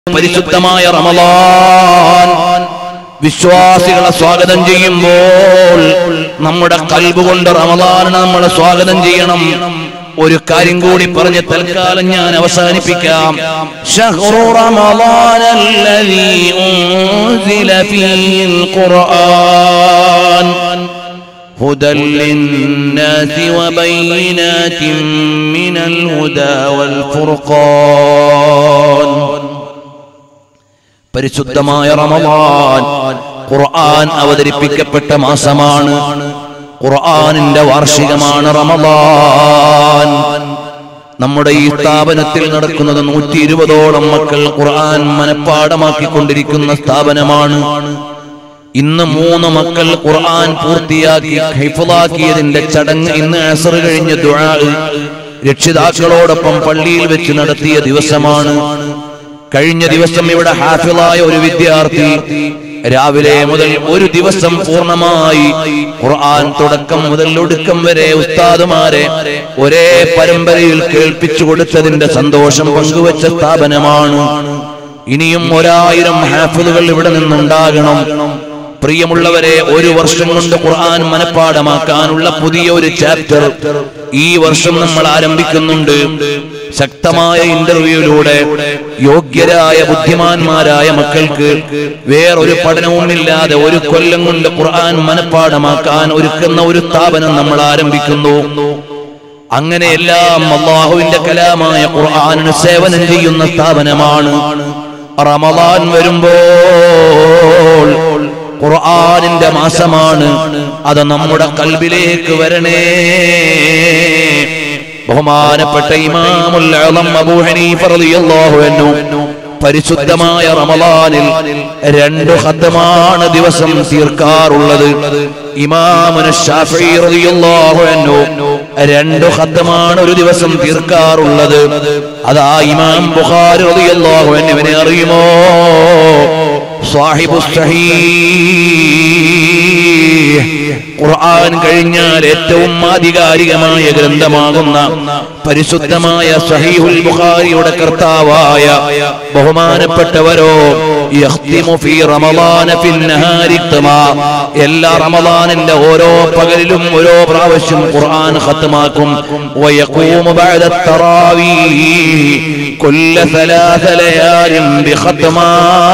പരിശുദ്ധമായ റമളാൻ വിശ്വാസികളെ സ്വാഗതം ചെയ്യുമ്പോൾ നമ്മുടെ കൽബ് കൊണ്ട് റമളാനെ നമ്മൾ സ്വാഗതം ചെയ്യണം ഒരു കാര്യം കൂടി പറഞ്ഞ് തൽക്കാലം ഞാൻ അവസാനിപ്പിക്കാം ഷഹ്റു റമളാനല്ലദീ ഉൻസില ഫീഹിൽ ഖുർആൻ هدى للناس وبينات من الهدى والفرقان പരിശുദ്ധമായ റമദാൻ ഖുർആൻ അവതരിപ്പിക്കപ്പെട്ട മാസമാണ് ഖുർആനിന്റെ വാർഷികമാണ് റമദാൻ നമ്മുടെ ഈ സ്ഥാപനത്തിൽ നടക്കുന്നത് നൂറ്റി ഇരുപതോളം മക്കൾ ഖുർആൻ മനഃപ്പാടമാക്കിക്കൊണ്ടിരിക്കുന്ന സ്ഥാപനമാണ് ഇന്ന് മൂന്ന് മക്കൾ ഖുർആൻ പൂർത്തിയാക്കി ഹൈഫലാക്കിയതിന്റെ ചടങ്ങ് ഇന്ന് അസർ കഴിഞ്ഞ ദുആ രക്ഷിതാക്കളോടൊപ്പം പള്ളിയിൽ വെച്ച് നടത്തിയ ദിവസമാണ് കഴിഞ്ഞ ദിവസം ഇവിടെ ഹാഫിളായ ഒരു വിദ്യാർത്ഥി രാവിലെ മുതൽ ഒരു ദിവസം പൂർണ്ണമായി ഖുർആൻ തുടക്കം മുതൽ ഒടുക്കം വരെ ഉസ്താദുമാരെ ഒരേ പരമ്പരയിൽ കേൾപ്പിച്ചു കൊടുത്തതിന്റെ സന്തോഷം പങ്കുവച്ച സ്ഥാപനമാണ് ഇനിയും ഒരായിരം ഹാഫിളുകൾ ഇവിടെ നിന്നുണ്ടാകണം പ്രിയമുള്ളവരെ ഒരു വർഷം കൊണ്ട് ഖുർആൻ മനഃപ്പാടമാക്കാനുള്ള പുതിയ ഒരു ചാപ്റ്റർ ഈ വർഷം നമ്മൾ ആരംഭിക്കുന്നുണ്ട് ശക്തമായ ഇന്റർവ്യൂയിലൂടെ യോഗ്യരായ ബുദ്ധിമാന്മാരായ മക്കൾക്ക് വേറൊരു പഠനവുമില്ലാതെ ഒരു കൊല്ലം കൊണ്ട് ഖുർആൻ മനഃപ്പാടമാക്കാൻ ഒരുക്കുന്ന ഒരു സ്ഥാപനം നമ്മൾ ആരംഭിക്കുന്നു അങ്ങനെ എല്ലാം അള്ളാഹുവിന്റെ കലാമായ ഖുർആാനിന് സേവനം ചെയ്യുന്ന സ്ഥാപനമാണ് റമദാൻ വരുമ്പോൾ ഖുർആാനിന്റെ മാസമാണ് അത് നമ്മുടെ കൽബിലേക്ക് വരണേ ബഹുമാനപ്പെട്ട ഇമാമുൽ ആലം അബൂ ഹനീഫ റളിയല്ലാഹു അൻഹു പരിശുദ്ധമായ റമളാനിൽ രണ്ട് ഖദ്മാണ് ദിവസം തീർക്കാറുള്ളത് ഇമാമുന ഷാഫി റളിയല്ലാഹു അൻഹു രണ്ട് ഖദ്മാണ് ഒരു ദിവസം തീർക്കാറുള്ളത് അതാ ഇമാം ബുഖാരി റളിയല്ലാഹു അൻഹുവിനെ അറിയുമോ സാഹിബു ഖുർആൻ കഴിഞ്ഞാൽ ഏറ്റവും ആധികാരികമായ ഗ്രന്ഥമാകുന്ന പരിശുദ്ധമായ സഹീഹുൽ ബുഖാരിയുടെ കർത്താവായ ബഹുമാനപ്പെട്ടവരോ യഖ്തിമു ഫീ റമളാന ഫിൻ നഹാരി ഇഖ്തിമാ. എല്ലാ റമളാനിന്റെ ഓരോ പകലിലും ഓരോ പ്രാവശ്യം ഖുർആൻ ഖത്മാക്കും വയഖൂമു ബഅദ തറാവീഹ് കുല്ല സലാസ ലയാലിൻ ബിഖത്മാ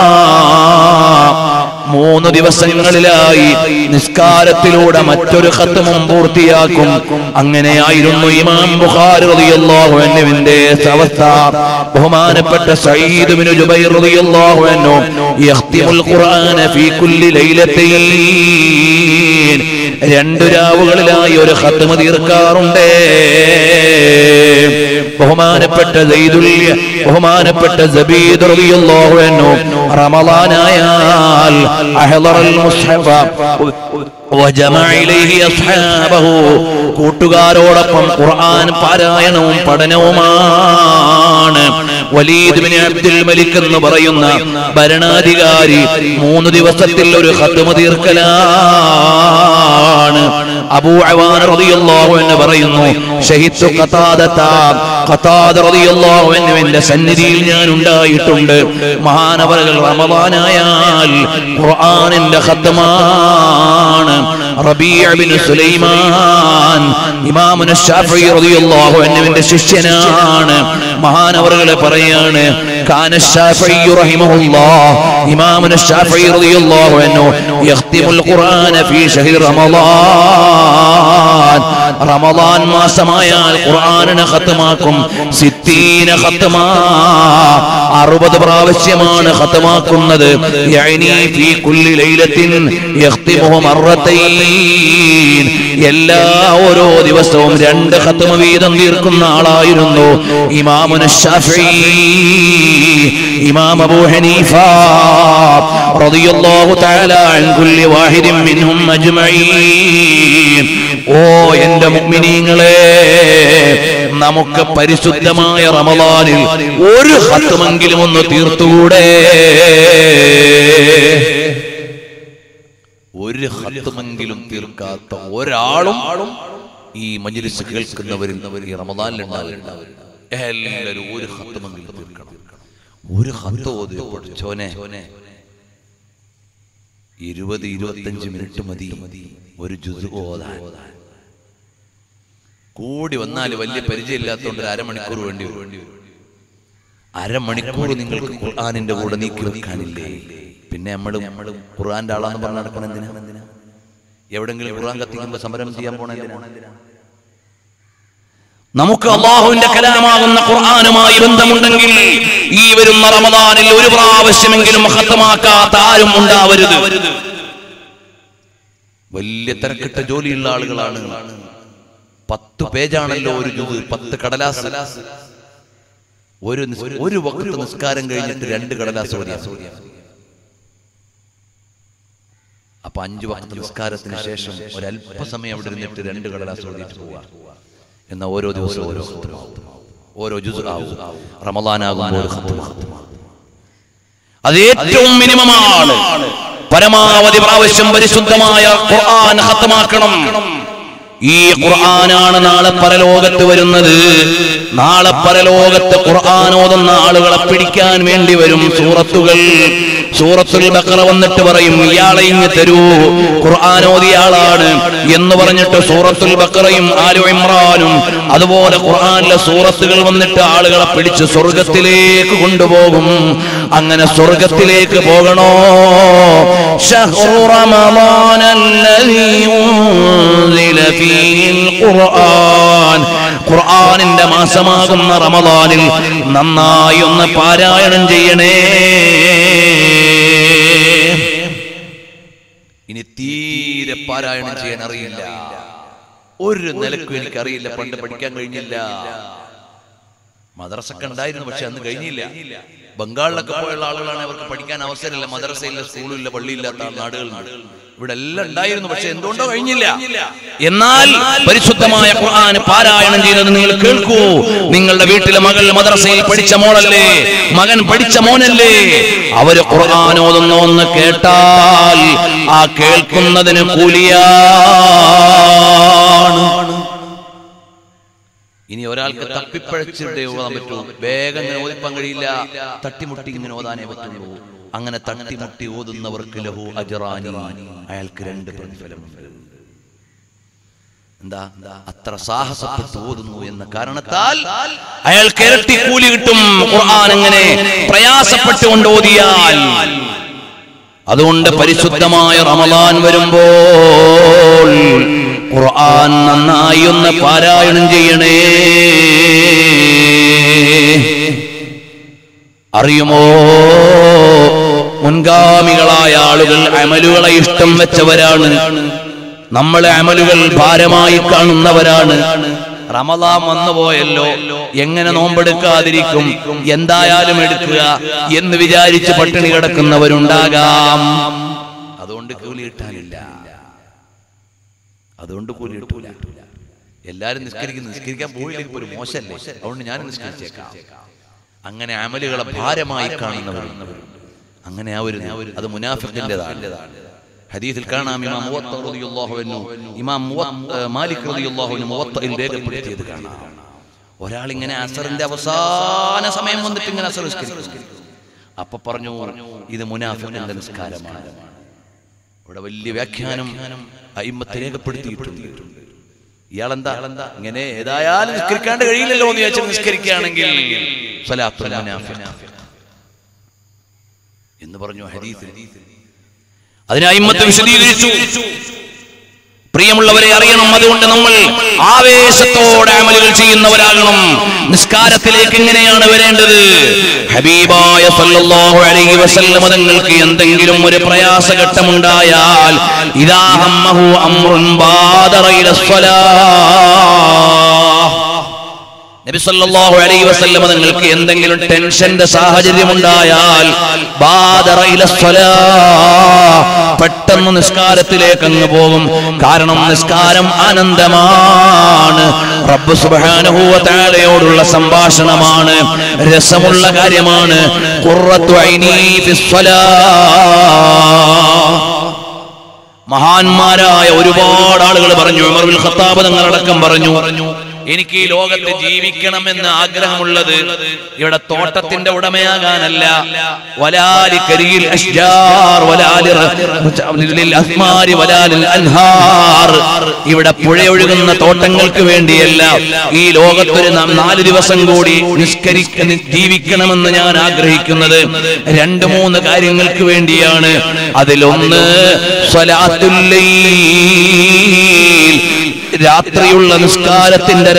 മൂന്ന് ദിവസങ്ങളിലായി നിസ്കാരത്തിലൂടെ മറ്റൊരു ഖത്തമും പൂർത്തിയാക്കും അങ്ങനെയായിരുന്നു ഇമാം ബുഖാരി റളിയല്ലാഹു അൻഹുവിന്റെ അവസ്ഥ ബഹുമാനപ്പെട്ട സഈദ് ബിൻ ജുബൈർ റളിയല്ലാഹു അൻഹു യഖ്തിമുൽ ഖുർആന ഫീ കുല്ലി ലൈലത്തൈൻ രണ്ട് രാവുകളിലായി ഒരു ഖത്തമ തീർക്കാറുണ്ട് ബഹുമാനപ്പെട്ട സയ്യിദുൽ ബഹുമാനപ്പെട്ട സബീദ് റളിയല്ലാഹു അൻഹു റമളാനായാൽ അഹ്ളറൽ മുസ്ഹഫ വജമഅ ഇലൈഹി അസ്ഹാബഹു കൂട്ടുകാരോടൊപ്പം ഖുർആൻ പാരായണവും പഠനവുമാണ് വലീദ് ബിൻ അബ്ദുൽ മലിക് എന്ന് പറയുന്ന ഭരണാധികാരി മൂന്ന് ദിവസത്തിൽ ഒരു ഖത്മ തീർക്കലാണ് അബൂ അവാൻ റളിയല്ലാഹു അൻഹു പറയുന്നു ഷഹിദു ഖതാദത ഖതാദ റളിയല്ലാഹു അൻഹുവിന്റെ സന്നിധിയിൽ ഞാൻ ഉണ്ടായിട്ടുണ്ട് മഹാനവറുകൾ റമദാനായാൽ ഖുർആനിന്റെ ഖത്മാണ് റബീഅ ബിൻ സുലൈമാൻ ഇമാമുന ഷാഫി റളിയല്ലാഹു അൻഹുവിന്റെ ശിഷ്യനാണ് മഹാനവറുകൾ പറയാണ് കാന ഷാഫി റഹിമഹുല്ലാഹ് ഇമാമുന ഷാഫി റളിയല്ലാഹു അൻഹു യഖ്തിമുൽ ഖുർആന ഫീ ഷഹ്രി റമളാൻ റമളാൻ മാസമായാൽ ഖുർആനിനെ ഖത്മാക്കും സിത്തീന ഖത്മാ അറുപത് പ്രാവശ്യമാണ് ഖത്മാക്കുന്നത് യഅനി ഫീ കുല്ലി ലൈലത്തിൻ യഖ്തിമുഹു മറത്തൈൻ എല്ലാ ഓരോ ദിവസവും രണ്ട് ഖത്മ വീതം തീർക്കുന്ന ആളായിരുന്നു ഇമാമുന ഷാഫി ഇമാം അബൂ ഹനീഫ റളിയല്ലാഹു തആല അൻ കുല്ലി വാഹിദിൻ മിൻഹും അജ്മഈൻ ഓ എന്റെ മുഅ്മിനീങ്ങളെ നമുക്ക് പരിശുദ്ധമായ റമളാനിൽ ഒരു ഖത്മെങ്കിലും ഒന്ന് തീർത്തുകൂടെ ഒരു ഖത്മെങ്കിലും തീർക്കാത്ത ഒരാളും ഈ മജ്ലിസ് കേൾക്കുന്നവരിൽ ഈ റമദാനിൽ ഉണ്ടാവില്ല എല്ലാവരും ഒരു ഖത്മെങ്കിലും തീർക്കണം ഒരു ഹത്ത് ഓതി പഠിച്ചോനെ ഇരുപത് ഇരുപത്തഞ്ച് മിനിറ്റ് മതി ഒരു ജുസ് ഓതാൻ കൂടി വന്നാൽ വലിയ പരിചയമില്ലാത്തതുകൊണ്ട് ഒരു അരമണിക്കൂർ വേണ്ടി വരും അരമണിക്കൂർ നിങ്ങൾക്ക് ഖുർആാനിന്റെ കൂടെ നീക്കി വെക്കാനില്ലേ പിന്നെ നമ്മളും നമ്മളും ഖുർആന്റെ ആളാന്ന് പറഞ്ഞ് നടക്കണം എന്തിനാ എവിടെങ്കിലും ഖുർആൻ കത്തിക്കുമ്പോ സമരം ചെയ്യാൻ പോണ എന്തിനാ നമുക്ക് അള്ളാഹുവിന്റെ കലാമാകുന്ന ഖുർആാനുമായി ബന്ധമുണ്ടെങ്കിൽ ഈ വരുന്ന റമദാനിൽ ഒരു പ്രാവശ്യമെങ്കിലും ഹത്തമാക്കാത്ത ആരും ഉണ്ടാവരുത് വലിയ തിരക്കിട്ട ജോലിയുള്ള ആളുകളാണ് പത്ത് പേജാണല്ലോ ഒരു ജുദ് പത്ത് കടലാസ് ഒരു നിസ്- ഒരു വക്ത നിസ്കാരം കഴിഞ്ഞിട്ട് രണ്ട് കടലാസ് ഓടിയാ അപ്പൊ അഞ്ചു വക്ത നിസ്കാരത്തിന് ശേഷം ഒരല്പസമയം അവിടെ ഇരുന്നിട്ട് രണ്ട് കടലാസ് ഓടിയിട്ട് പോവാ എന്ന ഓരോ ദിവസവും ഓരോ ഖത്മാവും. ഓരോ ജുസ് ആവും റമദാനാകുമ്പോൾ ഒരു ഖത്മാവും. അത് ഏറ്റവും മിനിമമാണ് പരമാവധി പ്രാവശ്യം പരിശുദ്ധമായ ഖുർആൻ ഖത്തമാക്കണം ഈ ഖുർആനാണ് നാളെ പരലോകത്ത് വരുന്നത് നാളെ പരലോകത്ത് ഖുർആൻ ഓതുന്ന ആളുകളെ പിടിക്കാൻ വേണ്ടി വരും സൂറത്തുകൾ സൂറത്തുൽ ബഖറ വന്നിട്ട് പറയും ഇയാളെ ഇങ്ങ് തരൂ ഖുർആൻ ഓതിയ ആളാണ് എന്ന് പറഞ്ഞിട്ട് സൂറത്തുൽ ബഖറയും ആലു ഇമ്രാനും അതുപോലെ ഖുർആനിലെ സൂറത്തുകൾ വന്നിട്ട് ആളുകളെ പിടിച്ച് സ്വർഗത്തിലേക്ക് കൊണ്ടുപോകും അങ്ങനെ സ്വർഗത്തിലേക്ക് പോകണോ شهر رمضان الذي أنزل فيه القرآن ഖുർആനിന്റെ മാസമാകുന്ന റമദാനിൽ നന്നായി ഒന്ന് പാരായണം ചെയ്യണേ ഇനി തീരെ പാരായണം ചെയ്യാൻ അറിയില്ല ഒരു നിലക്കും എനിക്കറിയില്ല പണ്ട് പഠിക്കാൻ കഴിഞ്ഞില്ല മദ്രസൊക്കെ ഉണ്ടായിരുന്നു പക്ഷെ അന്ന് കഴിഞ്ഞില്ല ബംഗാളിലൊക്കെ പോയുള്ള ആളുകളാണ് അവർക്ക് പഠിക്കാൻ അവസരമില്ല മദ്രസയില്ല സ്കൂളില്ല പള്ളിയില്ലാത്ത നാടുകളുണ്ട് ഇവിടെ എല്ലാം ഉണ്ടായിരുന്നു പക്ഷെ എന്തുകൊണ്ടോ കഴിഞ്ഞില്ല എന്നാൽ പരിശുദ്ധമായ ഖുർആൻ പാരായണം ചെയ്യുന്നത് നിങ്ങൾ കേൾക്കൂ നിങ്ങളുടെ വീട്ടിലെ മകൾ മദ്രസയിൽ പഠിച്ച മോളല്ലേ മകൻ പഠിച്ച മോനല്ലേ അവര് ഖുർആൻ ഓതുന്ന ഒന്ന് കേട്ടാൽ ആ കേൾക്കുന്നതിന് കൂലിയാണ് ഇനി ഒരാൾക്ക് തപ്പിപ്പഴച്ചിട്ട് ഓതാൻ പറ്റൂ വേഗം ഇങ്ങനെ ഓതിപ്പാൻ കഴിയില്ല തട്ടിമുട്ടി ഇങ്ങനെ ഓതാനേ പറ്റുള്ളൂ അങ്ങനെ തട്ടിമുട്ടി ഓതുന്നവർക്ക് ലഹു അജറാനി അയാൾക്ക് രണ്ട് പ്രതിഫലമുണ്ട് എന്താ അത്ര സാഹസപ്പെട്ട് ഓതുന്നു എന്ന കാരണത്താൽ അയാൾക്ക് ഇരട്ടി കൂലി കിട്ടും ഖുർആൻ അങ്ങനെ പ്രയാസപ്പെട്ടുകൊണ്ട് ഓതിയാൽ അതുകൊണ്ട് പരിശുദ്ധമായ റമദാൻ വരുമ്പോൾ ഖുർആൻ നന്നായി ഒന്ന് പാരായണം ചെയ്യണേ അറിയുമോ മുൻഗാമികളായ ആളുകൾ അമലുകളെ ഇഷ്ടം വെച്ചവരാണ് നമ്മളെ അമലുകൾ ഭാരമായി കാണുന്നവരാണ് റമദാൻ വന്നുപോയല്ലോ എങ്ങനെ നോമ്പെടുക്കാതിരിക്കും എന്തായാലും എടുക്കുക എന്ന് വിചാരിച്ച് പട്ടിണി കിടക്കുന്നവരുണ്ടാകാം അതുകൊണ്ട് കൂലി കിട്ടാനില്ല അതുകൊണ്ട് കൂലി കിട്ടൂല എല്ലാരും നിസ്കരിക്കുന്നു നിസ്കരിക്കാൻ പോയില്ലെങ്കിൽ ഇപ്പൊ ഒരു മോശമല്ലേ അതുകൊണ്ട് ഞാൻ നിസ്കരിച്ചേക്കാം അങ്ങനെ അമലുകളെ ഭാരമായി കാണുന്നവരുണ്ട് അങ്ങനെ ആ ഒരു അത് മുനാഫിക്കിൻ്റെതാണ് ഹദീസിൽ കാണാം ഇമാം മുവത്ത റളിയല്ലാഹു അൻഹു ഇമാം മുവത്ത- ഏ, മാലിക് റളിയല്ലാഹു അൻഹു മുവത്തയിൽ രേഖപ്പെടുത്തിയത് കാണാം ഒരാൾ ഇങ്ങനെ അസറിന്റെ അവസാന സമയം വന്നിട്ട് ഇങ്ങനെ അസർ നിസ്കരിക്കും അപ്പൊ പറഞ്ഞു ഇത് മുനാഫിക്കിന്റെ നിസ്കാരമാണ് ഇവിടെ വലിയ വ്യാഖ്യാനം അയിമത്ത് രേഖപ്പെടുത്തിയിട്ടുണ്ട് ഇയാളെന്താ ഇങ്ങനെ ഏതായാലും നിസ്കരിക്കാണ്ട് കഴിയില്ലല്ലോ എന്ന് വിചാരിച്ച് നിസ്കരിക്കുകയാണെങ്കിൽ സ്വലാത്തുൽ മുനാഫിഖ് എന്ന് പറഞ്ഞു ഹദീസിൽ അതിന് അയിമത്ത് വിശദീകരിച്ചു പ്രിയമുള്ളവരെ അറിയണം അതുകൊണ്ട് നമ്മൾ ആവേശത്തോടെ അമലുകൾ ചെയ്യുന്നവരാകണം നിസ്കാരത്തിലേക്ക് എങ്ങനെയാണ് വരേണ്ടത് ഹബീബായ സല്ലല്ലാഹു അലൈഹി വസല്ലം തങ്ങൾക്ക് എന്തെങ്കിലും ഒരു പ്രയാസഘട്ടമുണ്ടായാൽ ഇദാ ഹമ്മഹു അംറുൻ ബാദറ ഇല നബി സല്ലല്ലാഹു അലൈഹി വസല്ലം തങ്ങൾക്ക് എന്തെങ്കിലും ടെൻഷന്റെ സാഹചര്യം ഉണ്ടായാൽ ബാദറ ഇല സ്വലാ പെട്ടെന്ന് നിസ്കാരത്തിലേക്ക് അങ്ങ് പോകും കാരണം നിസ്കാരം ആനന്ദമാണ് റബ്ബ് സുബ്ഹാനഹു വ തആലയോടുള്ള സംഭാഷണമാണ് രസമുള്ള കാര്യമാണ് ഖുർറത്തു ഐനി ഫിസ് സ്വലാ മഹാന്മാരായ ഒരുപാട് ആളുകൾ പറഞ്ഞു ഉമർ ബിൻ ഖത്താബ് തങ്ങളടക്കം പറഞ്ഞു എനിക്ക് ഈ ലോകത്ത് ജീവിക്കണമെന്ന് ആഗ്രഹമുള്ളത് ഇവിടെ തോട്ടത്തിന്റെ ഉടമയാകാനല്ല വലാലി കരിയിൽ അഷ്ജാർ വലാലി ലിൽ അസ്മാരി വലാലിൽ അൻഹാർ ഇവിടെ പുഴയൊഴുകുന്ന തോട്ടങ്ങൾക്ക് വേണ്ടിയല്ല ഈ ലോകത്തൊരു നാം നാല് ദിവസം കൂടി നിസ്കരി ജീവിക്കണമെന്ന് ഞാൻ ആഗ്രഹിക്കുന്നത് രണ്ട് മൂന്ന് കാര്യങ്ങൾക്ക് വേണ്ടിയാണ് അതിലൊന്ന് സ്വലാത്തുൽ ലൈൽ. രാത്രിയുള്ള നിസ്കാരത്തിന്റെ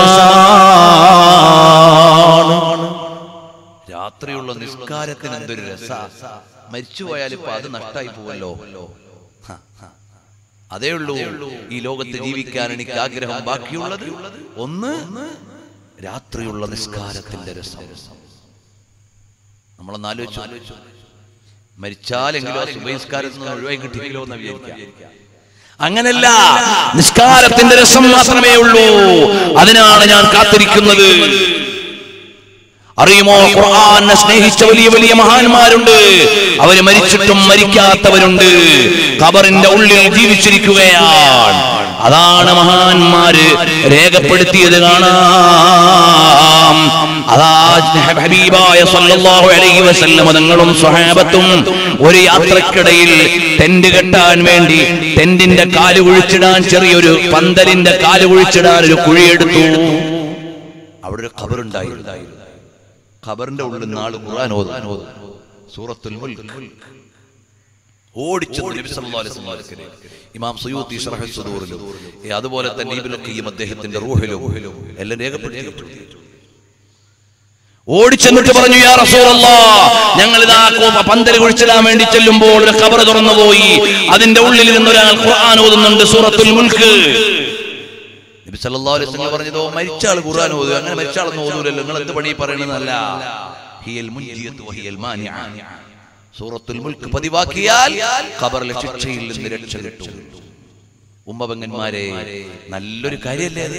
രസമാണ് രാത്രിയുള്ള നിസ്കാരത്തിന് എന്തൊരു രസ മരിച്ചുപോയാൽ ഇപ്പൊ അത് നഷ്ടായി പോവല്ലോ ഹ, ഹ. അതേ ഉള്ളൂ ഈ ലോകത്ത് ജീവിക്കാൻ എനിക്ക് ആഗ്രഹം ബാക്കിയുള്ളത് ഒന്ന് രാത്രിയുള്ള നിസ്കാരത്തിന്റെ രസം നമ്മളൊന്ന് ആലോചിച്ചു മരിച്ചാലെങ്കിലും ആ സുബഹിസ്കാരത്തിൽ നിന്ന് ഒഴിവായി കിട്ടിയില്ലോ എന്ന് വിചാരിക്കാം അങ്ങനല്ല നിസ്കാരത്തിന്റെ രസം മാത്രമേ ഉള്ളൂ അതിനാണ് ഞാൻ കാത്തിരിക്കുന്നത് അറിയുമോ ഖുർആനെ സ്നേഹിച്ച വലിയ വലിയ മഹാന്മാരുണ്ട് അവര് മരിച്ചിട്ടും മരിക്കാത്തവരുണ്ട് ഖബറിന്റെ ഉള്ളിൽ ജീവിച്ചിരിക്കുകയാണ് അതാണ് മഹാന്മാര് രേഖപ്പെടുത്തിയത് കാണാം അതാ ഹബീബായ സല്ലല്ലാഹു അലൈഹി വസല്ലം തങ്ങളും സ്വഹാബത്തും ഒരു യാത്രക്കിടയിൽ ടെന്റ് കെട്ടാൻ വേണ്ടി ടെന്റിന്റെ കാല് കുഴിച്ചിടാൻ ചെറിയൊരു പന്തലിന്റെ കാല് കുഴിച്ചിടാൻ ഒരു കുഴിയെടുത്തു അവിടെ ഒരു ഖബറുണ്ടായിരുന്നു ഖബറിന്റെ ഉള്ളിൽ നാള് ഖുർആൻ ഓതും സൂറത്തുൽ മുൽക്ക് ഓടിച്ചു നബി സല്ലല്ലാഹു അലൈഹി വസല്ലം ഇമാം സുയൂത്തി ശറഹ് സുദൂറിലും ഏ, അതുപോലെ തന്നെ ഇബ്നുൽ ഖയ്യിം അദ്ദേഹത്തിന്റെ റൂഹിലും എല്ലാം രേഖപ്പെടുത്തിയിട്ടുണ്ട് ഓടിച്ചെന്നിട്ട് പറഞ്ഞു യാ റസൂലല്ലാ ഞങ്ങൾ ഇതാ കോ- പന്തൽ കുഴിച്ചിടാൻ വേണ്ടി ചെല്ലുമ്പോൾ ഒരു ഖബർ തുറന്നു പോയി അതിന്റെ ഉള്ളിൽ നിന്ന് ഒരാൾ ഖുർആൻ ഓതുന്നുണ്ട് സൂറത്തുൽ മുൽക്ക് നബി സല്ലല്ലാഹു അലൈഹി വസല്ലം പറഞ്ഞതോ മരിച്ച ആൾ ഖുർആൻ ഓതുക അങ്ങനെ മരിച്ച ആളൊന്നും ഓതൂലല്ലോ നിങ്ങൾ എന്ത് പണി പറയണമെന്നല്ല ഹിയൽ മുൻജിയത്തു വഹിയൽ മാനിഅ സൂറത്തുൽ മുൽക്ക് പതിവാക്കിയാൽ ഖബറിലെ ശിക്ഷയിൽ നിന്ന് രക്ഷ കിട്ടും ഉമ്മപെങ്ങന്മാരെ നല്ലൊരു കാര്യല്ലേ അത്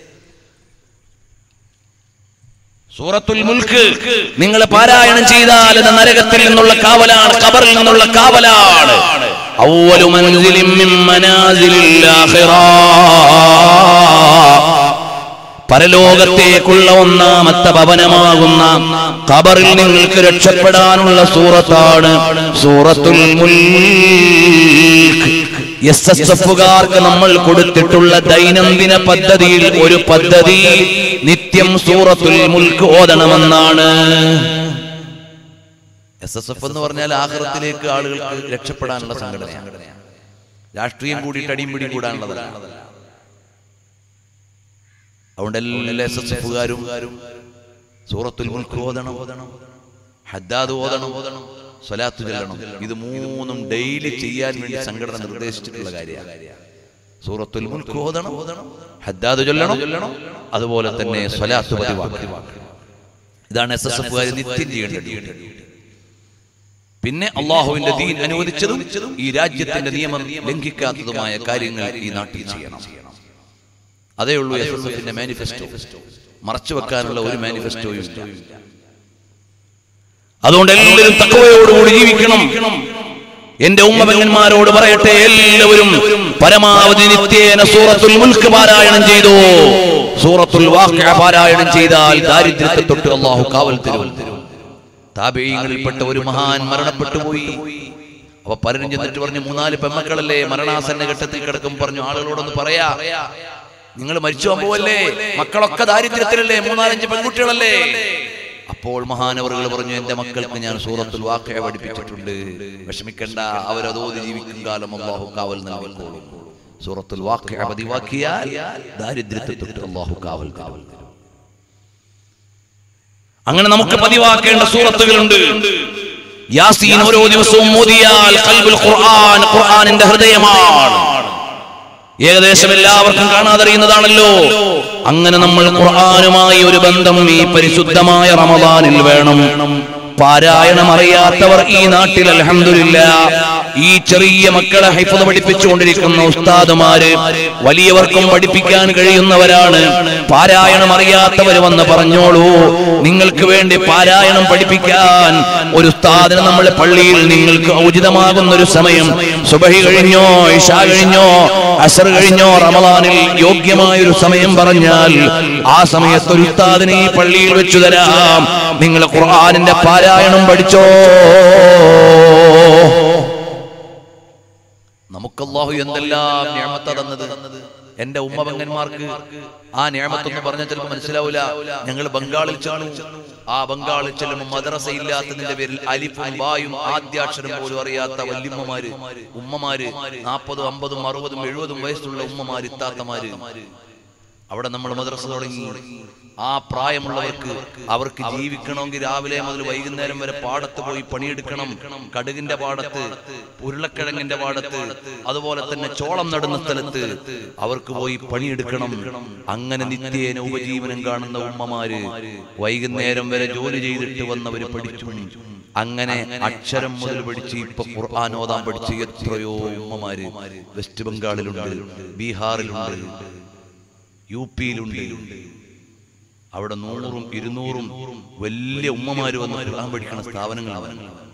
സൂറത്തുൽ മുൽക്ക് നിങ്ങൾ പാരായണം ചെയ്താൽ അത് നരകത്തിൽ നിന്നുള്ള കാവലാണ് ഖബറിൽ നിന്നുള്ള കാവലാണ് അവ്വലു മൻസിലിൻ മിൻ മനാസിലിൽ ആഖിറ പരലോകത്തേക്കുള്ള ഒന്നാമത്തെ ഭവനമാകുന്ന ഖബറിൽ നിങ്ങൾക്ക് രക്ഷപ്പെടാനുള്ള സൂറത്താണ് സൂറത്തുൽ മുൽക്ക് എസ് എസ് എഫുകാർക്ക് നമ്മൾ കൊടുത്തിട്ടുള്ള ദൈനംദിന പദ്ധതിയിൽ ഒരു പദ്ധതി നിത്യം സൂറത്തുൽ മുൽക്ക് ഓതണമെന്നാണ് എസ് എസ് എഫ് എന്ന് പറഞ്ഞാൽ ആഹ്റത്തിലേക്ക് ആളുകൾക്ക് രക്ഷപ്പെടാനുള്ള സംഘടനയാണ് രാഷ്ട്രീയം കൂടിയിട്ട് അടിയും പിടിയും കൂടാനുള്ളതല്ല അതുകൊണ്ട് എല്ലാ എസ് എസ് എഫുകാരും സൂറത്തുൽ മുൽക്ക് ഓതണം ഹദ്ദാദ് ഓതണം സ്വലാത്ത് ചൊല്ലണം ഇത് മൂന്നും ഡെയിലി ചെയ്യാൻ വേണ്ടി സംഘടന നിർദ്ദേശിച്ചിട്ടുള്ള കാര്യമാണ് സൂറത്തുൽ മുൽക്ക് ഓതണം ഹദ്ദാദ് ചൊല്ലണം അതുപോലെ തന്നെ സ്വലാത്ത് പതിവാക്കണം ഇതാണ് എസ് എസ് എഫുകാർ നിത്യം ചെയ്യേണ്ട ഡ്യൂട്ടി പിന്നെ അള്ളാഹുവിന്റെ ദീൻ അനുവദിച്ചതും ഈ രാജ്യത്തിന്റെ നിയമം ലംഘിക്കാത്തതുമായ കാര്യങ്ങൾ ഈ നാട്ടിൽ ചെയ്യണം അതേ ഉള്ളൂ എസ് എസ് എഫിന്റെ മാനിഫെസ്റ്റോ മറച്ചു വെക്കാനുള്ള ഒരു മാനിഫെസ്റ്റോയും ഇല്ല അതുകൊണ്ട് എല്ലാവരും തക്കവയോടുകൂടി ജീവിക്കണം എന്റെ ഉമ്മപെങ്ങന്മാരോട് പറയട്ടെ എല്ലാവരും പരമാവധി നിത്യേന സൂറത്തുൽ മുൽക്ക് പാരായണം ചെയ്തു സൂറത്തുൽ വാഖിഅ പാരായണം ചെയ്താൽ ദാരിദ്ര്യത്തെ തൊട്ട് അള്ളാഹു കാവൽ തരും താപേയങ്ങളിൽപ്പെട്ട ഒരു മഹാൻ മരണപ്പെട്ടു പോയി അപ്പൊ പലരും ചെന്നിട്ട് പറഞ്ഞു മൂന്നാല് പെമ്മക്കളല്ലേ മരണാസന്ന ഘട്ടത്തിൽ കിടക്കും പറഞ്ഞു ആളുകളോടൊന്ന് പറയാ നിങ്ങൾ മരിച്ചു പോവല്ലേ മക്കളൊക്കെ ദാരിദ്ര്യത്തിലല്ലേ മൂന്നാലഞ്ച് പെൺകുട്ടികളല്ലേ അപ്പോൾ മഹാനവറുകൾ പറഞ്ഞു എന്റെ മക്കൾക്ക് ഞാൻ സൂറത്തുൽ വാക്കയെ പഠിപ്പിച്ചിട്ടുണ്ട് വിഷമിക്കണ്ട അവരതോതി ജീവിക്കും കാലം അള്ളാഹു കാവൽ നൽകിക്കോളും സൂറത്തുൽ വാക്കയെ പതിവാക്കിയാൽ ദാരിദ്ര്യത്തെ തൊട്ട് അള്ളാഹു കാവൽ കാവൽ തരും. അങ്ങനെ നമുക്ക് പതിവാക്കേണ്ട സൂറത്തുകളുണ്ട് യാസീൻ ഓരോ ദിവസവും മോദിയാൽ ഖൽബുൽ ഖുർആൻ ഖുർആനിന്റെ ഹൃദയമാണ് ഏകദേശം എല്ലാവർക്കും കാണാതറിയുന്നതാണല്ലോ അങ്ങനെ നമ്മൾ ഖുർആനുമായി ഒരു ബന്ധം ഈ പരിശുദ്ധമായ റമദാനിൽ വേണം പാരായണം അറിയാത്തവർ ഈ നാട്ടിൽ അൽഹംദുലില്ല ഈ ചെറിയ മക്കളെ ഹൈഫത് പഠിപ്പിച്ചുകൊണ്ടിരിക്കുന്ന ഉസ്താദുമാര് വലിയവർക്കും പഠിപ്പിക്കാൻ കഴിയുന്നവരാണ് പാരായണം അറിയാത്തവർ വന്ന് പറഞ്ഞോളൂ നിങ്ങൾക്ക് വേണ്ടി പാരായണം പഠിപ്പിക്കാൻ ഒരു ഉസ്താദിന് നമ്മളെ പള്ളിയിൽ നിങ്ങൾക്ക് ഉചിതമാകുന്ന ഒരു സമയം സുബഹി കഴിഞ്ഞോ ഇഷ കഴിഞ്ഞോ അസർ കഴിഞ്ഞോ റമദാനിൽ യോഗ്യമായ ഒരു സമയം പറഞ്ഞാൽ ആ സമയത്ത് ഒരു ഉസ്താദിനെ ഈ പള്ളിയിൽ വെച്ചു തരാം നിങ്ങൾ ഖുർആനിന്റെ പാരായണം പഠിച്ചോ നമുക്ക് അല്ലാഹു എന്തെല്ലാം ഞാമത്ത തന്നത് എന്റെ ഉമ്മ പെങ്ങന്മാർക്ക് ആ ഞാമത്തൊന്നും പറഞ്ഞാൽ ചിലപ്പോൾ മനസ്സിലാവില്ല ഞങ്ങൾ ബംഗാളിൽ ചെന്നു ആ ബംഗാളിൽ ചെല്ലുമ്പോൾ മദ്രസ ഇല്ലാത്തതിന്റെ പേരിൽ അലിഫും വായും ആദ്യാക്ഷരം പോലും അറിയാത്ത വല്യമ്മമാര് ഉമ്മമാര് നാൽപ്പതും അമ്പതും അറുപതും എഴുപതും വയസ്സുള്ള ഉമ്മമാര് ഇത്താത്തമാര് അവിടെ നമ്മൾ മദ്രസ തുടങ്ങി ആ പ്രായമുള്ളവർക്ക് അവർക്ക് ജീവിക്കണമെങ്കിൽ രാവിലെ മുതൽ വൈകുന്നേരം വരെ പാടത്ത് പോയി പണിയെടുക്കണം കടുകിന്റെ പാടത്ത് ഉരുളക്കിഴങ്ങിന്റെ പാടത്ത് അതുപോലെ തന്നെ ചോളം നടുന്ന സ്ഥലത്ത് അവർക്ക് പോയി പണിയെടുക്കണം അങ്ങനെ നിത്യേന ഉപജീവനം കാണുന്ന ഉമ്മമാര് വൈകുന്നേരം വരെ ജോലി ചെയ്തിട്ട് വന്നവര് പഠിച്ചു അങ്ങനെ അക്ഷരം മുതൽ പഠിച്ച് ഇപ്പൊ ഖുർആൻ ഓതാൻ പഠിച്ച് എത്രയോ ഉമ്മമാര് വെസ്റ്റ് ബംഗാളിലുണ്ട് ബീഹാറിലുണ്ട് യു പിയിലുണ്ട് അവിടെ നൂറും ഇരുന്നൂറും വലിയ ഉമ്മമാര് വന്ന് ഖുർആൻ പഠിക്കുന്ന സ്ഥാപനങ്ങളാണ്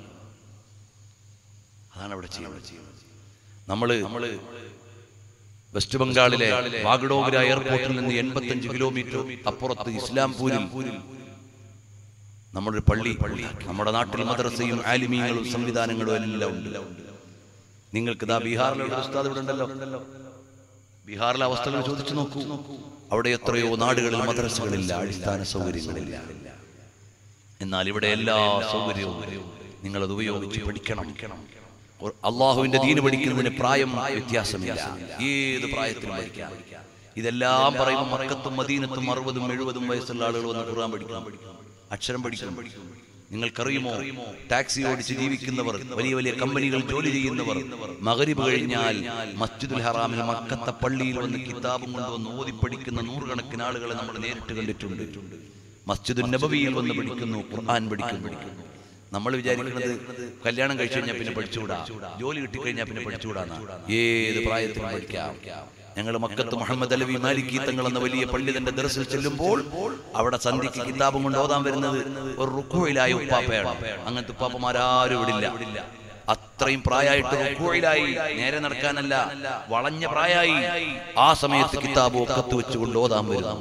അതാണ് അവിടെ ചെയ്യുന്നത് നമ്മള് നമ്മള് വെസ്റ്റ് ബംഗാളിലെ വാഗഡോഗ്ര എയർപോർട്ടിൽ നിന്ന് എൺപത്തഞ്ച് കിലോമീറ്റർ അപ്പുറത്ത് ഇസ്ലാംപൂരിൽ നമ്മുടെ ഒരു പള്ളി നമ്മുടെ നാട്ടിൽ മദ്രസയും ആലിമീങ്ങളും സംവിധാനങ്ങളും എല്ലാം ഉണ്ട് നിങ്ങൾക്ക് ഇതാ ബീഹാറിലുള്ള ഉസ്താദ് ഇവിടെ ഉണ്ടല്ലോ ബീഹാറിലെ അവസ്ഥകൾ ചോദിച്ചു നോക്കൂ അവിടെ എത്രയോ നാടുകളിൽ മദ്രസകളില്ല അടിസ്ഥാന സൗകര്യങ്ങളില്ല എന്നാൽ ഇവിടെ എല്ലാ സൗകര്യവും നിങ്ങൾ അത് ഉപയോഗിച്ച് പഠിക്കണം ഒരു അള്ളാഹുവിന്റെ ദീന് പഠിക്കുന്നതിന് പ്രായം വ്യത്യാസമില്ല ഏത് പ്രായത്തിലും പഠിക്കാം ഇതെല്ലാം പറയുമ്പോൾ മക്കത്തും മദീനത്തും അറുപതും എഴുപതും വയസ്സുള്ള ആളുകൾ വന്ന് ഖുർആൻ പഠിക്കാം അക്ഷരം പഠിക്കണം നിങ്ങൾക്കറിയുമോ ടാക്സി ഓടിച്ച് ജീവിക്കുന്നവർ വലിയ വലിയ കമ്പനികൾ ജോലി ചെയ്യുന്നവർ മകരിബ് കഴിഞ്ഞാൽ മസ്ജിദുൽ ഹറാമിൽ മക്കത്തെ പള്ളിയിൽ വന്ന് കിതാബും കൊണ്ടുവന്ന് ഓതി പഠിക്കുന്ന നൂറുകണക്കിന് ആളുകളെ നമ്മൾ നേരിട്ട് കണ്ടിട്ടുണ്ട് മസ്ജിദുൽ നബവിയിൽ വന്ന് പഠിക്കുന്നു ഖുർആൻ പഠിക്കുന്നു നമ്മൾ വിചാരിക്കുന്നത് കല്യാണം കഴിച്ചു കഴിഞ്ഞാൽ പിന്നെ പഠിച്ചുകൂടാ ജോലി കിട്ടിക്കഴിഞ്ഞാൽ പിന്നെ പഠിച്ചുകൂടാന്നാ ഏത് പ്രായത്തിലും പഠിക്കാം ഞങ്ങൾ മക്കത്ത് മുഹമ്മദ് അലവി മാലിക്കി തങ്ങൾ എന്ന വലിയ പണ്ഡിതന്റെ ദർസിൽ ചെല്ലുമ്പോൾ അവിടെ സന്ധിക്ക് കിതാബും കൊണ്ട് ഓതാൻ വരുന്നത് ഒരു റുക്കോയിലായ ഉപ്പാപ്പയാണ് അങ്ങനത്തെ ഉപ്പാപ്പമാരാരും ഇവിടില്ല അത്രയും പ്രായമായിട്ട് റുക്കോയിലായി നേരെ നടക്കാനല്ല വളഞ്ഞ പ്രായമായി ആ സമയത്ത് കിതാബ് ഒക്കത്ത് വെച്ചുകൊണ്ട് ഓതാൻ വരുന്നു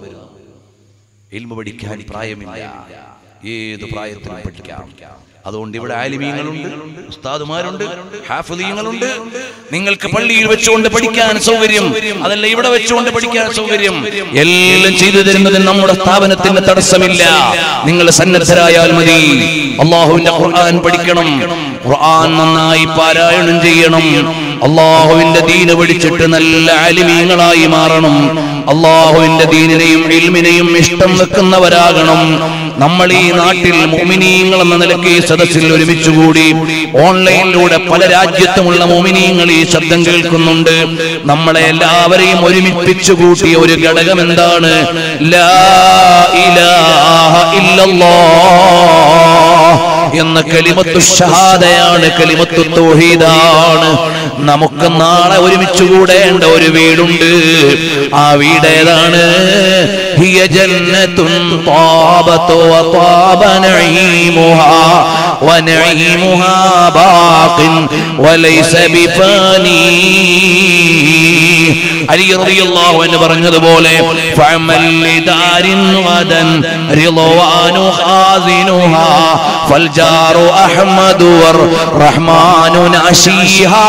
ഇൽമ പഠിക്കാൻ പ്രായമില്ല ഏത് പ്രായത്തിലും പഠിക്കാം അതുകൊണ്ട് ഇവിടെ ആലിമീങ്ങളുണ്ട് ഉസ്താദുമാരുണ്ട് ഹാഫിദീങ്ങളുണ്ട് നിങ്ങൾക്ക് പള്ളിയിൽ വെച്ചുകൊണ്ട് പഠിക്കാൻ സൗകര്യം അതല്ല ഇവിടെ വെച്ചുകൊണ്ട് പഠിക്കാൻ സൗകര്യം എല്ലാം ചെയ്തു തരുന്നതിന് നമ്മുടെ സ്ഥാപനത്തിന് തടസ്സമില്ല നിങ്ങൾ സന്നദ്ധരായാൽ മതി അള്ളാഹുവിന്റെ ഖുർആൻ പഠിക്കണം ഖുർആൻ നന്നായി പാരായണം ചെയ്യണം അള്ളാഹുവിന്റെ ദീന് പഠിച്ചിട്ട് നല്ല ആലിമീങ്ങളായി മാറണം അള്ളാഹുവിന്റെ ദീനിനെയും ഇൽമിനെയും ഇഷ്ടം വെക്കുന്നവരാകണം നമ്മൾ ഈ നാട്ടിൽ മോമിനീങ്ങൾ എന്ന നിലയ്ക്ക് ഈ സദസ്സിൽ ഒരുമിച്ചുകൂടി ഓൺലൈനിലൂടെ പല രാജ്യത്തുമുള്ള മോമിനീങ്ങൾ ഈ ശബ്ദം കേൾക്കുന്നുണ്ട് നമ്മളെ എല്ലാവരെയും ഒരുമിപ്പിച്ചു കൂട്ടിയ ഒരു ഘടകം എന്താണ് ലാ ഇലാഹ ഇല്ലല്ലാഹ് എന്ന കലിമത്തു ഷഹാദയാണ് കലിമത്തു തൗഹീദാണ് നമുക്ക് നാളെ ഒരുമിച്ച് കൂടേണ്ട ഒരു വീടുണ്ട് ആ വീട് ഏതാണ് ഹിയ ജന്നത്തുൻ താബത്തു വതാബ നഈമുഹാ വനഈമുഹാ ബാഖിൻ വലൈസ ബിഫാനി അലി റളിയല്ലാഹു അൻഹു പറഞ്ഞതുപോലെ ഫഅമൽ ലിദാരിൻ ഗദൻ റിളവാനു ഖാസിനുഹാ ഫൽജാറു അഹ്മദു വർ റഹ്മാനു നാശീഹാ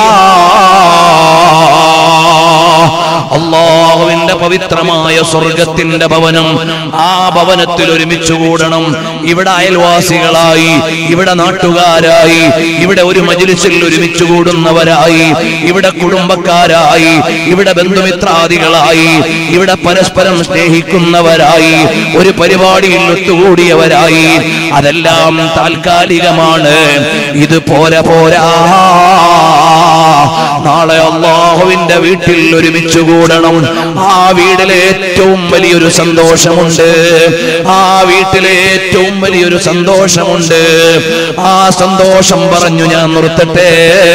അള്ളാഹുവിന്റെ പവിത്രമായ സ്വർഗത്തിന്റെ ഭവനം ആ ഭവനത്തിൽ ഒരുമിച്ച് കൂടണം ഇവിടെ അയൽവാസികളായി ഇവിടെ നാട്ടുകാരായി ഇവിടെ ഒരു മജിലിസിൽ ഒരുമിച്ച് കൂടുന്നവരായി ഇവിടെ കുടുംബക്കാരായി ഇവിടെ ബന്ധുമിത്രാദികളായി ഇവിടെ പരസ്പരം സ്നേഹിക്കുന്നവരായി ഒരു പരിപാടിയിൽ ഒത്തുകൂടിയവരായി അതെല്ലാം താൽക്കാലികമാണ് ഇത് പോരാ പോരാ നാളെ അള്ളാഹുവിന്റെ വീട്ടിൽ ഒരുമിച്ച് കൂടണം ആ വീട്ടിലെ ഏറ്റവും വലിയൊരു സന്തോഷമുണ്ട് ആ വീട്ടിലെ ഏറ്റവും വലിയൊരു സന്തോഷമുണ്ട് ആ സന്തോഷം പറഞ്ഞു ഞാൻ നിർത്തട്ടെ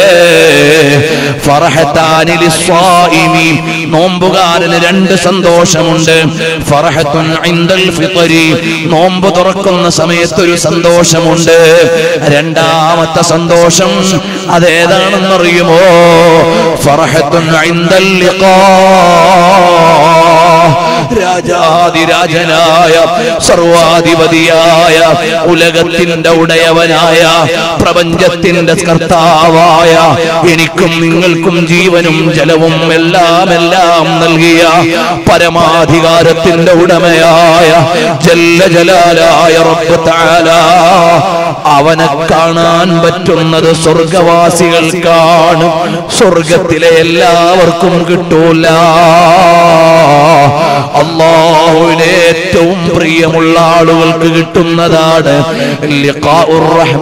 ഫറഹത്താനി ലിസ്വാഇമി. നോമ്പുകാരന് രണ്ട് സന്തോഷമുണ്ട് ഫറഹത്തുൻ ഇൻദൽ ഫിത്രി. നോമ്പ് തുറക്കുന്ന സമയത്ത് ഒരു സന്തോഷമുണ്ട് രണ്ടാമത്തെ സന്തോഷം അതേതാണെന്നറിയുമോ ഫറഹത്തുൻ ഇൻദൽ ലിഖാ. രാജാതിരാജനായ സർവാധിപതിയായ ഉലകത്തിന്റെ ഉടയവനായ പ്രപഞ്ചത്തിന്റെ കർത്താവായ എനിക്കും നിങ്ങൾക്കും ജീവനും ജലവും എല്ലാം എല്ലാം നൽകിയ പരമാധികാരത്തിന്റെ ഉടമയായ ജല്ല ജലാലായ റബ്ബ് തആല അവനെ കാണാൻ പറ്റുന്നത് സ്വർഗവാസികൾക്കാണ് സ്വർഗത്തിലെ എല്ലാവർക്കും കിട്ടൂല അള്ളാഹുവിനെ ഏറ്റവും പ്രിയമുള്ള ആളുകൾക്ക് കിട്ടുന്നതാണ് ലിഖാഉർ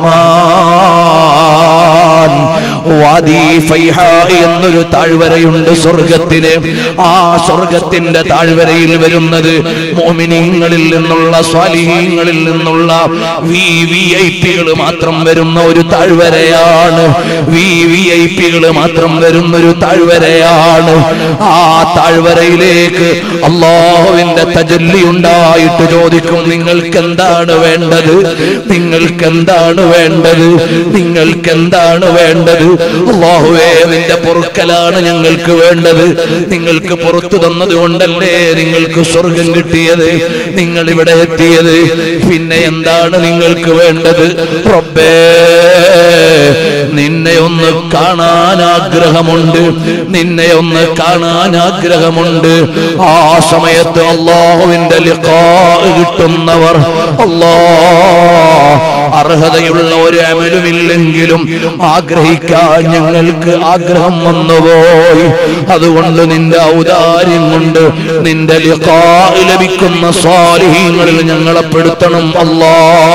റഹ്മാൻ വാദി ഫൈഹ എന്നൊരു താഴ്വരയുണ്ട് സ്വർഗത്തില് ആ സ്വർഗത്തിന്റെ താഴ്വരയിൽ വരുന്നത് മോമിനിങ്ങളിൽ നിന്നുള്ള സ്വാലിഹീങ്ങളിൽ നിന്നുള്ള വി വി ഐ പികൾ മാത്രം വരുന്ന ഒരു താഴ്വരയാണ് വി വി ഐ പികൾ മാത്രം വരുന്ന ഒരു താഴ്വരയാണ് ആ താഴ്വരയിലേക്ക് അള്ളാഹുവിന്റെ തജല്ലി ഉണ്ടായിട്ട് ചോദിക്കും നിങ്ങൾക്ക് എന്താണ് വേണ്ടത് നിങ്ങൾക്ക് എന്താണ് വേണ്ടത് നിങ്ങൾക്ക് എന്താണ് വേണ്ടത് അള്ളാഹുവേ നിന്റെ പൊറുക്കലാണ് ഞങ്ങൾക്ക് വേണ്ടത് നിങ്ങൾക്ക് പുറത്തു തന്നത് കൊണ്ടല്ലേ നിങ്ങൾക്ക് സ്വർഗം കിട്ടിയത് നിങ്ങൾ ഇവിടെ എത്തിയത് പിന്നെ എന്താണ് നിങ്ങൾക്ക് വേണ്ടത് റബ്ബേ നിന്നെ ഒന്ന് കാണാൻ ആഗ്രഹമുണ്ട് നിന്നെ ഒന്ന് കാണാൻ ആഗ്രഹമുണ്ട് ആ സമയത്ത് അള്ളാഹുവിന്റെ ലിഖാ കിട്ടുന്നവർ അല്ലാ അർഹതയുള്ള ഒരു അമലുമില്ലെങ്കിലും ആഗ്രഹിക്കാൻ ഞങ്ങൾക്ക് ആഗ്രഹം വന്നുപോയി അതുകൊണ്ട് നിന്റെ ഔദാര്യം കൊണ്ട് നിന്റെ ലിഖാ ലഭിക്കുന്ന സ്വാലിഹീങ്ങളിൽ ഞങ്ങളെ പെടുത്തണം അല്ലാ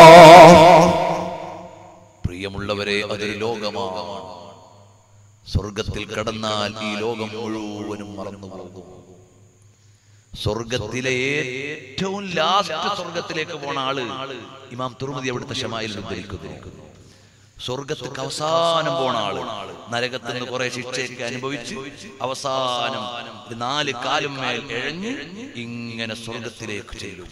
പ്രിയമുള്ളവരെ അതൊരു ലോകമാണ് സ്വർഗത്തിൽ കടന്നാൽ ഈ ലോകം മുഴുവനും മറന്നു പോകും സ്വർഗത്തിലെ ഏറ്റവും ലാസ്റ്റ് സ്വർഗത്തിലേക്ക് പോണ ആള് ഇമാം തുറമുതി അവിടുത്തെ ഷമായിൽ ഉദ്ധരിക്കുന്നു സ്വർഗത്തിക്ക് അവസാനം പോണ ആള് നരകത്തിൽ നിന്ന് കുറെ ശിക്ഷയൊക്കെ അനുഭവിച്ച് അവസാനം ഒരു നാല് കാലും മേൽ എഴഞ്ഞ് ഇങ്ങനെ സ്വർഗത്തിലേക്ക് ചെല്ലും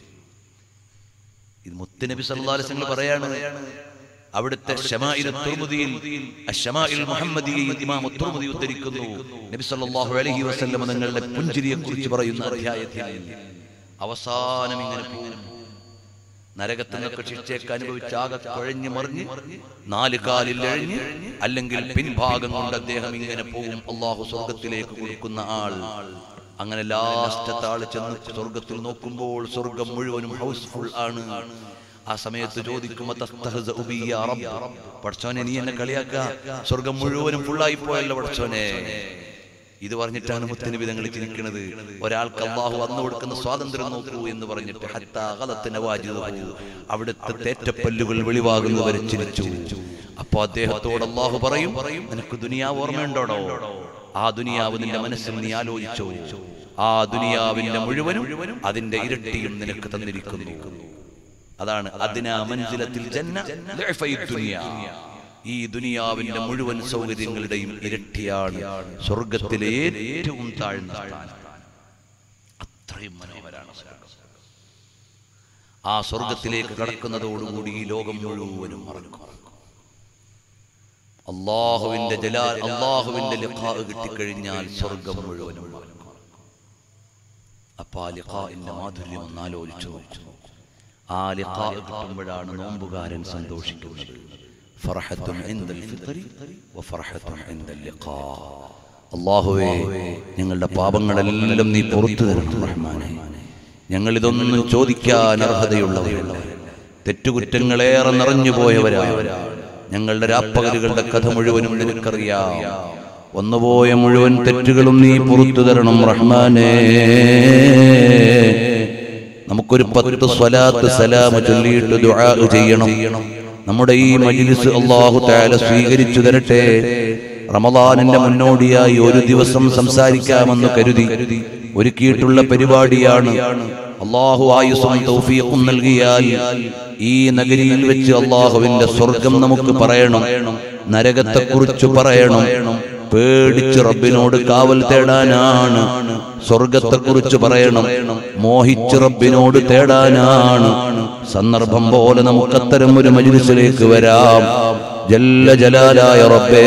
ഇത് മുത്തുനബി സല്ലല്ലാഹു അലൈഹി വസല്ലം പറയാണ് അവിടുത്തെ ഷമാഇൽ തുർമുദിയിൽ അശ്ശമാഇൽ മുഹമ്മദിയിൽ ഇമാം തുർമുദി ഉദ്ധരിക്കുന്നു നബി സല്ലല്ലാഹു അലൈഹി വസല്ലം തങ്ങളുടെ പുഞ്ചിരിയെ കുറിച്ച് പറയുന്ന അധ്യായത്തിൽ അവസാനം ഇങ്ങനെ പോകും നരകത്തിൽ നിന്നൊക്കെ ശിക്ഷയൊക്കെ അനുഭവിച്ച് ആകെ കുഴഞ്ഞു മറിഞ്ഞ് നാല് കാലിൽ എഴഞ്ഞ് അല്ലെങ്കിൽ പിൻഭാഗം കൊണ്ട് അദ്ദേഹം ഇങ്ങനെ പോകും അള്ളാഹു സ്വർഗത്തിലേക്ക് കൊടുക്കുന്ന ആൾ അങ്ങനെ ലാസ്റ്റത്തെ ആള് ചെന്ന് സ്വർഗത്തിൽ നോക്കുമ്പോൾ സ്വർഗം മുഴുവനും ഹൗസ്ഫുൾ ആണ് ആ സമയത്ത് ചോദിക്കും "അതസ്തഹ്സഉ ബി യാ റബ്ബ്?" പടച്ചോനെ നീ എന്നെ കളിയാക്ക സ്വർഗം മുഴുവനും ഫുള്ളായി പോയല്ലോ പടച്ചോനെ ഇത് പറഞ്ഞിട്ടാണ് മുത്തനബി തങ്ങൾ ചിരിക്കുന്നത് ഒരാൾക്ക് അള്ളാഹു വന്നു കൊടുക്കുന്ന സ്വാതന്ത്ര്യം നോക്കൂ എന്ന് പറഞ്ഞിട്ട് ഹത്താ ഖലത്ത് നവാജിദുഹു. അവിടുത്തെ തേറ്റപ്പല്ലുകൾ വെളിവാകുന്നവരെ ചിരിച്ചു അപ്പൊ അദ്ദേഹത്തോട് അള്ളാഹു പറയും നിനക്ക് ദുനിയാവ് ഓർമ്മയുണ്ടോടോ ആ ദുനിയാവ് നിന്റെ മനസ്സിൽ നീ ആലോചിച്ചോ ആ ദുനിയാവിന്റെ മുഴുവനും അതിന്റെ ഇരട്ടിയും നിനക്ക് തന്നിരിക്കുന്നു അതാണ് അതിനാ മഞ്ജിലത്തിൽ ജന്ന ളിഅഫൈ ദുനിയ. ഈ ദുനിയാവിന്റെ മുഴുവൻ സൗകര്യങ്ങളുടെയും ഇരട്ടിയാണ് സ്വർഗത്തിലെ ഏറ്റവും താഴ്ന്ന സ്ഥാനം. അത്രയും മനോഹരാണ് സ്വർഗം. ആ സ്വർഗത്തിലേക്ക് കടക്കുന്നതോടുകൂടി ഈ ലോകം മുഴുവനും മറക്കും അള്ളാഹുവിന്റെ ജലാൽ അള്ളാഹുവിന്റെ ലിഖാ കിട്ടിക്കഴിഞ്ഞാൽ സ്വർഗം മുഴുവനും മറക്കും അപ്പൊ ആ ലിഖാഇന്റെ മാധുര്യം ഒന്ന് ആലോചിച്ചു ആ ലിഖാ കിട്ടുമ്പോഴാണ് നോമ്പുകാരൻ സന്തോഷിക്കുന്നത് ഫർഹത്തുൻ ഇൻദൽ ഫിത്രി വഫർഹത്തുൻ ഇൻദൽ ലിഖാ അല്ലാഹുവേ ഞങ്ങളുടെ പാപങ്ങളെല്ലാം നീ പുറത്തു തരണം റഹ്മാനെ ഞങ്ങൾ ഇതൊന്നും ചോദിക്കാൻ അർഹതയുള്ളവരല്ല തെറ്റുകുറ്റങ്ങളേറെ നിറഞ്ഞു പോയവരാണ് ഞങ്ങളുടെ രാപ്പകലുകളുടെ കഥ മുഴുവനും നിനക്കറിയാം വന്നുപോയ മുഴുവൻ തെറ്റുകളും നീ പുറത്തു തരണം റഹ്മാനേ നമുക്കൊരു പത്ത് സ്വലാത്ത് സലാമ ചൊല്ലിയിട്ട് ദുആ ചെയ്യണം നമ്മുടെ ഈ മജ്ലിസ് അല്ലാഹു തആല സ്വീകരിച്ചു തരട്ടെ റമദാനിന്റെ മുന്നോടിയായി ഒരു ദിവസം സംസാരിക്കാമെന്ന് കരുതി ഒരുക്കിയിട്ടുള്ള പരിപാടിയാണ് അള്ളാഹു ആയുസും തൗഫീഖും നൽകിയാൽ ഈ നഗരിയിൽ വെച്ച് അള്ളാഹുവിന്റെ സ്വർഗം നമുക്ക് പറയണം നരകത്തെക്കുറിച്ച് പറയണം പേടിച്ച് റബ്ബിനോട് കാവൽ തേടാനാണ് സ്വർഗത്തെക്കുറിച്ച് പറയണം മോഹിച്ച് റബ്ബിനോട് തേടാനാണ് സന്ദർഭം പോലെ നമുക്കത്തരം ഒരു മജ്ലിസിലേക്ക് വരാം ജല്ല ജലാലായ റബ്ബേ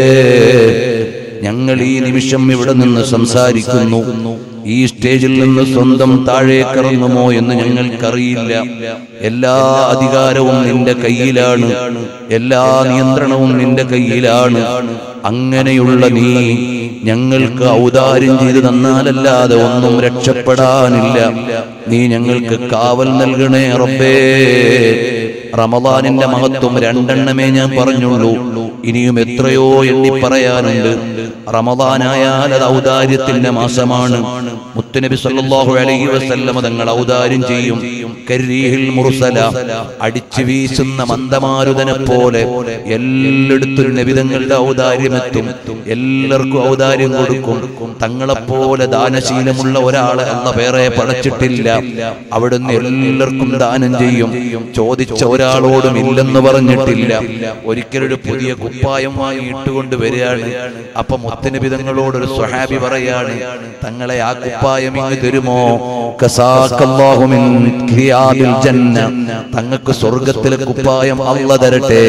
ഞങ്ങൾ ഈ നിമിഷം ഇവിടെ നിന്ന് സംസാരിക്കുന്നു ഈ സ്റ്റേജിൽ നിന്ന് സ്വന്തം താഴേക്കിറങ്ങുമോ എന്ന് ഞങ്ങൾക്കറിയില്ല എല്ലാ അധികാരവും നിന്റെ കയ്യിലാണ് എല്ലാ നിയന്ത്രണവും നിന്റെ കയ്യിലാണ് അങ്ങനെയുള്ള നീ ഞങ്ങൾക്ക് ഔദാര്യം ചെയ്തു തന്നാലല്ലാതെ ഒന്നും രക്ഷപ്പെടാനില്ല നീ ഞങ്ങൾക്ക് കാവൽ നൽകണേ റബ്ബേ റമദാനിന്റെ മഹത്വം രണ്ടെണ്ണമേ ഞാൻ പറഞ്ഞുള്ളൂ ഇനിയും എത്രയോ എണ്ണി പറയാനുണ്ട് റമദാനായാൽ അത് ഔദാര്യത്തിന്റെ മാസമാണ് മുത്തുനബി സല്ലല്ലാഹു അലൈഹി വസല്ലമ തങ്ങൾ ഔദാര്യം ചെയ്യും കരീഹിൽ മുർസല അടിച്ചു വീശുന്ന മന്ദമാരുതനെ പോലെ എല്ലായിടത്തും നബിതങ്ങളുടെ ഔദാര്യമെത്തും എല്ലാവർക്കും ഔദാര്യം കൊടുക്കും തങ്ങളെപ്പോലെ ദാനശീലമുള്ള ഒരാളെ അല്ല വേറെ പടച്ചിട്ടില്ല അവിടുന്ന് എല്ലാവർക്കും ദാനം ചെയ്യും ചോദിച്ച ഒരാളോടും ഇല്ലെന്ന് പറഞ്ഞിട്ടില്ല ഒരിക്കലൊരു പുതിയ കുപ്പായം വാങ്ങി ഇട്ടുകൊണ്ട് വരികയാണ് അപ്പൊ മുത്തനബിതങ്ങളോട് ഒരു സ്വഹാബി പറയാണ് തങ്ങളെ ആ കുപ്പായം ഇങ്ങ് തരുമോ കസാക്കല്ലാഹു മിൻ ഖിയാബിൽ ജന്ന തങ്ങൾക്ക് സ്വർഗത്തിലെ കുപ്പായം അല്ല തരട്ടെ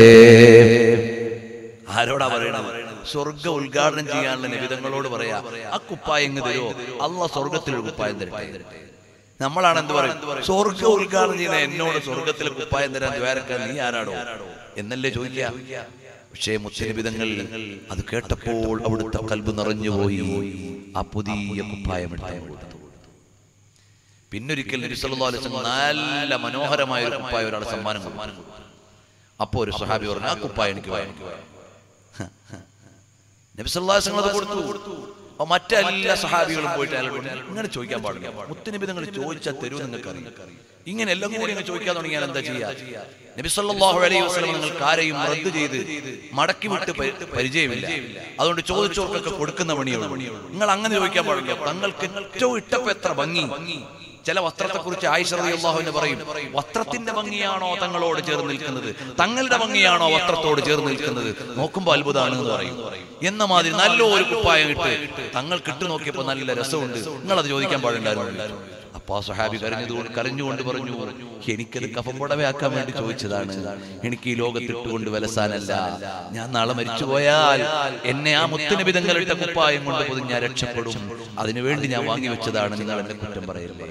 ആരോടാ പറയണത് സ്വർഗ ഉദ്ഘാടനം ചെയ്യാനുള്ള നിബിധങ്ങളോട് പറയാ ആ കുപ്പായം ഇങ്ങ് തരുമോ അല്ല സ്വർഗത്തിലൊരു കുപ്പായം തരട്ടെ നമ്മളാണ് എന്ത് പറയും സ്വർഗ ഉദ്ഘാടനം ചെയ്യുന്ന എന്നോട് സ്വർഗത്തിലെ കുപ്പായം തരാൻ ദ്വാരക്കാൻ നീ ആരാടോ എന്നല്ലേ ചോദിക്കുക പക്ഷേ മുത്തനിബിതങ്ങൾ അത് കേട്ടപ്പോൾ അവിടുത്തെ കൽബ് നിറഞ്ഞുപോയി ആ പുതിയ കുപ്പായം എടുത്ത് കൊടുത്തു പിന്നൊരിക്കൽ നബി സല്ലല്ലാഹു അലൈഹി വസല്ലം നല്ല മനോഹരമായ ഒരു കുപ്പായ ഒരാൾ സമ്മാനം കൊടുത്തു അപ്പോ ഒരു സഹാബി പറഞ്ഞു ആ കുപ്പായ എനിക്ക് വേണം നബി സല്ലല്ലാഹു അലൈഹി വസല്ലം അത് കൊടുത്തു അപ്പൊ മറ്റെല്ലാ സഹാബികളും പോയിട്ട് അയാളോട് ഇങ്ങനെ ചോദിക്കാൻ പാടില്ല മുത്തുനബി നിങ്ങൾ ചോദിച്ചാൽ തരൂ നിങ്ങൾക്ക് അറിയാം ഇങ്ങനെ എല്ലാം കൂടി അങ്ങ് ചോദിക്കാൻ തുടങ്ങിയാൽ എന്താ ചെയ്യാ നബി സല്ലല്ലാഹു അലൈഹി വസല്ലം നിങ്ങൾക്ക് ആരെയും റദ്ദ് ചെയ്ത് മടക്കി വിട്ട് പരി- പരിചയമില്ല അതുകൊണ്ട് ചോദിച്ചവർക്കൊക്കെ കൊടുക്കുന്ന പണിയുള്ളൂ നിങ്ങൾ അങ്ങനെ ചോദിക്കാൻ പാടില്ല തങ്ങൾക്ക് ഏറ്റവും ഇട്ടപ്പോ എത്ര ഭംഗി ചില വസ്ത്രത്തെ കുറിച്ച് ആയിഷറിയാഹുവിന് പറയും വസ്ത്രത്തിന്റെ ഭംഗിയാണോ തങ്ങളോട് ചേർന്ന് നിൽക്കുന്നത് തങ്ങളുടെ ഭംഗിയാണോ വസ്ത്രത്തോട് ചേർന്ന് നിൽക്കുന്നത് നോക്കുമ്പോൾ അത്ഭുതമാണ് എന്ന് പറയും എന്ന മാതിരി നല്ല ഒരു കുപ്പായം ഇട്ട് തങ്ങൾ ഇട്ട് നോക്കിയപ്പോൾ നല്ല രസമുണ്ട് നിങ്ങൾ അത് ചോദിക്കാൻ പാടുണ്ടായിരുന്നു അപ്പൊ ആ സ്വഹാബി കരഞ്ഞതുകൊണ്ട് കരഞ്ഞുകൊണ്ട് പറഞ്ഞു എനിക്കത് കഫം പുടവയാക്കാൻ വേണ്ടി ചോദിച്ചതാണ് എനിക്ക് ഈ ലോകത്തിട്ടുകൊണ്ട് വലസാനല്ല ഞാൻ നാളെ മരിച്ചുപോയാൽ എന്നെ ആ മുത്തനബി തങ്ങളിട്ട കുപ്പായം കൊണ്ട് പൊതിഞ്ഞ് ഞാൻ രക്ഷപ്പെടും അതിനുവേണ്ടി ഞാൻ വാങ്ങി വെച്ചതാണ് നിങ്ങൾ എന്നെ കുറ്റം പറയല്ലേ